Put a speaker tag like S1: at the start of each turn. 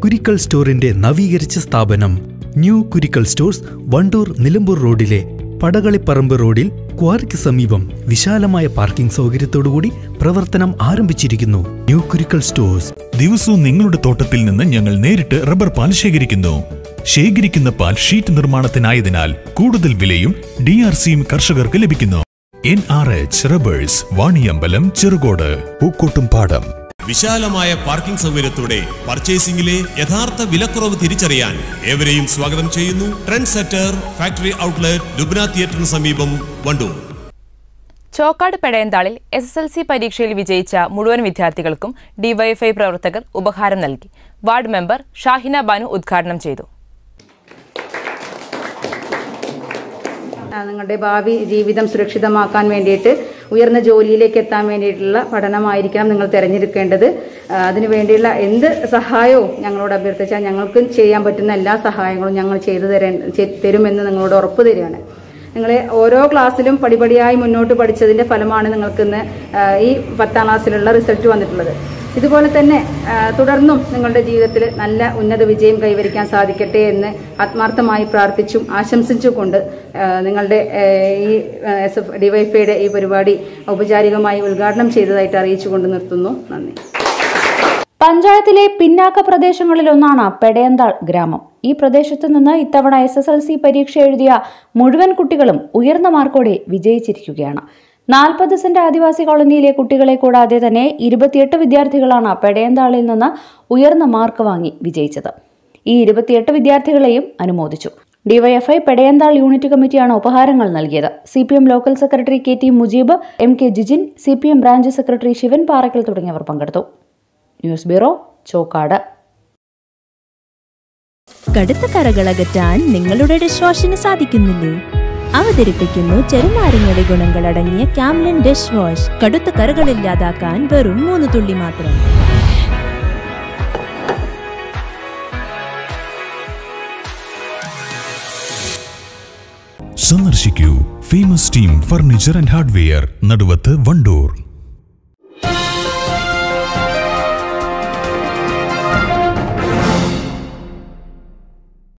S1: കുരിക്കൽ സ്റ്റോറിന്റെ നവീകരിച്ച സ്ഥാപനം ന്യൂ കുരിക്കൽ സ്റ്റോഴ്സ് വണ്ടൂർ നിലമ്പൂർ റോഡിലെ പടകളിപ്പറമ്പ് റോഡിൽ ക്വാറിക്ക് സമീപം വിശാലമായ പാർക്കിംഗ് സൗകര്യത്തോടുകൂടി പ്രവർത്തനം ആരംഭിച്ചിരിക്കുന്നു ന്യൂ കുരിക്കൽ സ്റ്റോഴ്സ്
S2: ദിവസവും നിങ്ങളുടെ തോട്ടത്തിൽ നിന്ന് ഞങ്ങൾ നേരിട്ട് റബ്ബർ പാൽ ശേഖരിക്കുന്നു ശേഖരിക്കുന്ന പാൽ ഷീറ്റ് നിർമ്മാണത്തിനായതിനാൽ കൂടുതൽ വിലയും ഡി ആർ സിയും കർഷകർക്ക് ലഭിക്കുന്നു N R H rubbers Vaniyambalam Cherukode Pookkottumpadam
S3: വിശാലമായ പാർക്കിംഗ് സൗകര്യത്തോടെ പർച്ചേസിംഗിലെ യഥാർത്ഥ വിലക്കുറവ് തിരിച്ചറിയാൻ ഏവരെയും സ്വാഗതം ചെയ്യുന്നു trend setter factory outlet Lubna തിയേറ്ററിന് സമീപം വണ്ടൂർ
S4: ചോക്കാട് പെടയന്താളിൽ എസ് എസ് എൽ സി പരീക്ഷയിൽ വിജയിച്ച മുഴുവൻ വിദ്യാർത്ഥികൾക്കും ഡിവൈഎഫ്ഐ പ്രവർത്തകർ ഉപഹാരം നൽകി വാർഡ് മെമ്പർ ഷാഹിന ബാനു ഉദ്ഘാടനം ചെയ്തു
S5: ആ, നിങ്ങളുടെ ഭാവി ജീവിതം സുരക്ഷിതമാക്കാൻ വേണ്ടിയിട്ട് ഉയർന്ന ജോലിയിലേക്ക് എത്താൻ വേണ്ടിയിട്ടുള്ള പഠനമായിരിക്കണം നിങ്ങൾ തിരഞ്ഞെടുക്കേണ്ടത് ആ, അതിനു വേണ്ടിയുള്ള എന്ത് സഹായവും ഞങ്ങളോട് അഭ്യർത്ഥിച്ചാൽ ഞങ്ങൾക്ക് ചെയ്യാൻ പറ്റുന്ന എല്ലാ സഹായങ്ങളും ഞങ്ങൾ ചെയ്തു തരേ ചെ- തരുമെന്ന് നിങ്ങളോട് ഉറപ്പ് തരികയാണ് നിങ്ങളെ ഓരോ ക്ലാസ്സിലും പടിപടിയായി മുന്നോട്ട് പഠിച്ചതിന്റെ ഫലമാണ് നിങ്ങൾക്ക് ഇന്ന് ആ, ഈ പത്താം ക്ലാസ്സിലുള്ള റിസൾട്ട് വന്നിട്ടുള്ളത് ഇതുപോലെ തന്നെ ആ, തുടർന്നും നിങ്ങളുടെ ജീവിതത്തിൽ നല്ല ഉന്നത വിജയം കൈവരിക്കാൻ സാധിക്കട്ടെ എന്ന് ആത്മാർത്ഥമായി പ്രാർത്ഥിച്ചും ആശംസിച്ചുകൊണ്ട് ആ, നിങ്ങളുടെ ആ, ഈ എസ് എഫ് ഡിവൈഫൈയുടെ ഈ പരിപാടി ഔപചാരികമായി ഉദ്ഘാടനം ചെയ്തതായിട്ട് അറിയിച്ചുകൊണ്ട് നിർത്തുന്നു നന്ദി
S6: പഞ്ചായത്തിലെ പിന്നാക്ക പ്രദേശങ്ങളിലൊന്നാണ് പെടയന്താൾ ഗ്രാമം ഈ പ്രദേശത്ത് നിന്ന് ഇത്തവണ എസ് എസ് എൽ സി പരീക്ഷ എഴുതിയ മുഴുവൻ കുട്ടികളും ഉയർന്ന മാർക്കോടെ വിജയിച്ചിരിക്കുകയാണ് നാൽപ്പത് സെന്റ് ആദിവാസി കോളനിയിലെ കുട്ടികളെ കൂടാതെ തന്നെ ഇരുപത്തിയെട്ട് വിദ്യാർത്ഥികളാണ് പെടയന്താളിൽ നിന്ന് ഉയർന്ന മാർക്ക് വാങ്ങി വിജയിച്ചത് ഈ ഇരുപത്തിയെട്ട് വിദ്യാർത്ഥികളെയും അനുമോദിച്ചു ഡിവൈഎഫ്ഐ പെടയന്താൾ യൂണിറ്റ് കമ്മിറ്റിയാണ് ഉപഹാരങ്ങൾ നൽകിയത് C P M local secretary K T Mujeeb M K Jijin C P M branch secretary Sivan Parakkal തുടങ്ങിയവർ പങ്കെടുത്തു ന്യൂസ് ബ്യൂറോ ചോക്കാട്
S7: കടുത്ത കറകളകറ്റാൻ നിങ്ങളുടെ ഡിഷ് വാഷിന് സാധിക്കുന്നില്ലേ അവതരിപ്പിക്കുന്നു ചെറുനാരങ്ങയുടെ ഗുണങ്ങളടങ്ങിയ ക്യാംലിൻ ഡിഷ് വാഷ് കടുത്ത കറകളില്ലാതാക്കാൻ വെറും മൂന്ന് തുള്ളി മാത്രം
S2: സന്ദർശിക്കൂ famous team furniture and hardware Naduvath Wandoor